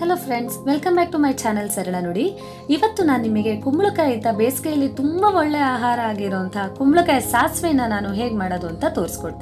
hello friends welcome back to my channel ಸರಳ ನೋಡಿ ಇವತ್ತು ನಾನು ನಿಮಗೆ ಕುಂಬಳಕಾಯಿ ಅಂತ ಬೇಸಿಗೆಯಲ್ಲಿ ತುಂಬ ಒಳ್ಳೆಯ ಆಹಾರ ಆಗಿರುವಂತಹ ಕುಂಬಳಕಾಯಿ ಸಾಸಿವೆನ ನಾನು ಹೇಗೆ ಮಾಡೋದು ಅಂತ ತೋರಿಸ್ಕೊಡ್ತೀನಿ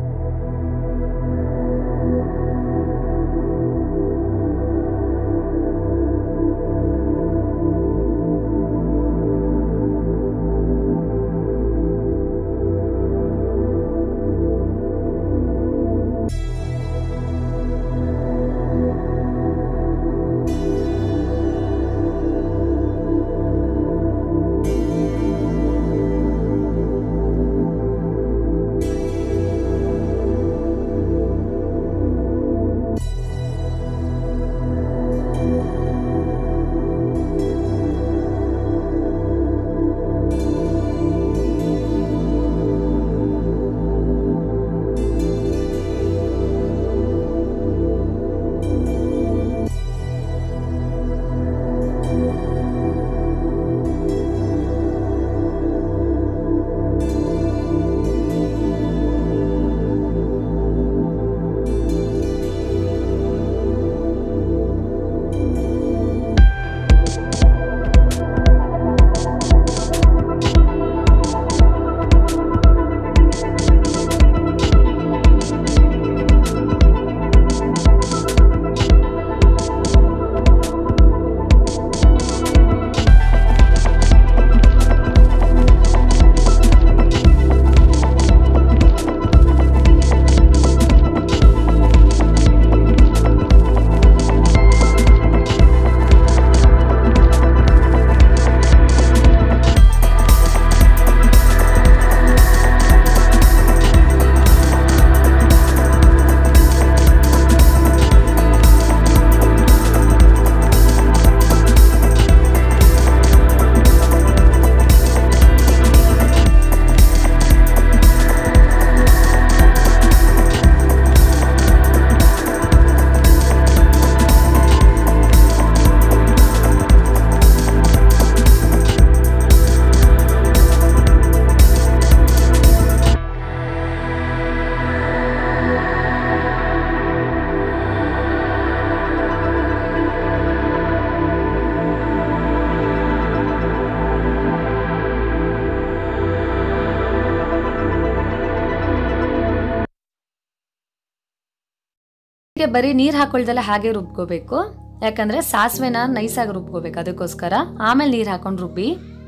ಹೀಗೆ ಬರೀ ನೀರು ಹಾಕೊಳ್ದಲ್ಲ ಹಾಗೆ ರುಬ್ಕೋಬೇಕು ಯಾಕಂದ್ರೆ ಸಾಸಿವೆನ ನೈಸಾಗಿ ರುಬ್ಕೋಬೇಕು ಅದಕ್ಕೋಸ್ಕರ ಆಮೇಲೆ ನೀರು ಹಾಕೊಂಡು ರುಬ್ಬಿ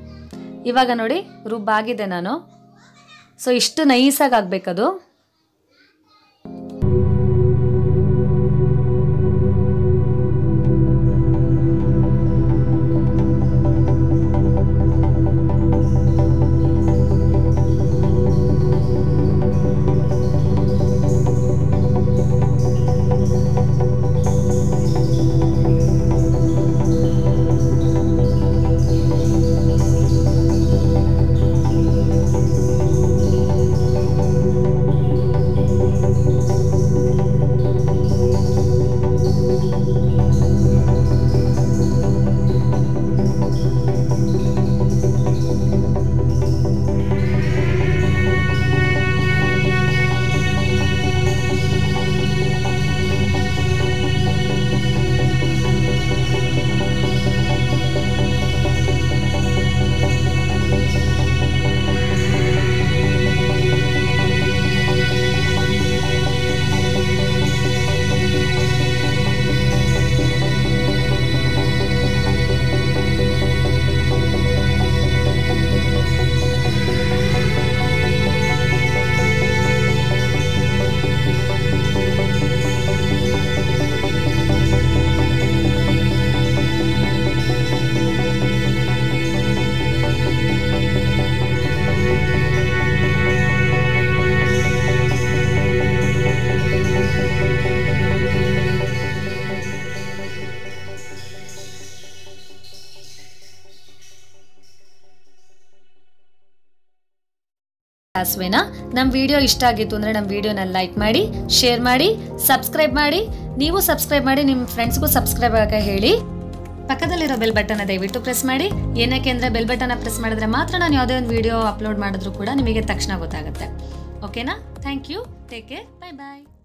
ಇವಾಗ ನೋಡಿ ರುಬ್ಬಾಗಿದೆ ನಾನು ಸೊ ಇಷ್ಟು ನೈಸಾಗಿ ಆಗ್ಬೇಕದು ಸಾಸಿವೆನ ನಮ್ಮ ವಿಡಿಯೋ ಇಷ್ಟ ಆಗಿತ್ತು ಅಂದರೆ ನಮ್ಮ ವಿಡಿಯೋನ ಲೈಕ್ ಮಾಡಿ ಶೇರ್ ಮಾಡಿ ಸಬ್ಸ್ಕ್ರೈಬ್ ಮಾಡಿ ನೀವು ಸಬ್ಸ್ಕ್ರೈಬ್ ಮಾಡಿ ನಿಮ್ಮ ಫ್ರೆಂಡ್ಸ್ಗೂ ಸಬ್ಸ್ಕ್ರೈಬ್ ಆಗ ಹೇಳಿ ಪಕ್ಕದಲ್ಲಿರೋ ಬೆಲ್ ಬಟನ್ ದಯವಿಟ್ಟು ಪ್ರೆಸ್ ಮಾಡಿ ಏನಕ್ಕೆ ಅಂದರೆ ಬೆಲ್ ಬಟನ್ನ ಪ್ರೆಸ್ ಮಾಡಿದ್ರೆ ಮಾತ್ರ ನಾನು ಯಾವುದೇ ಒಂದು ವಿಡಿಯೋ ಅಪ್ಲೋಡ್ ಮಾಡಿದ್ರು ಕೂಡ ನಿಮಗೆ ತಕ್ಷಣ ಗೊತ್ತಾಗುತ್ತೆ ಓಕೆನಾ thank you take care bye bye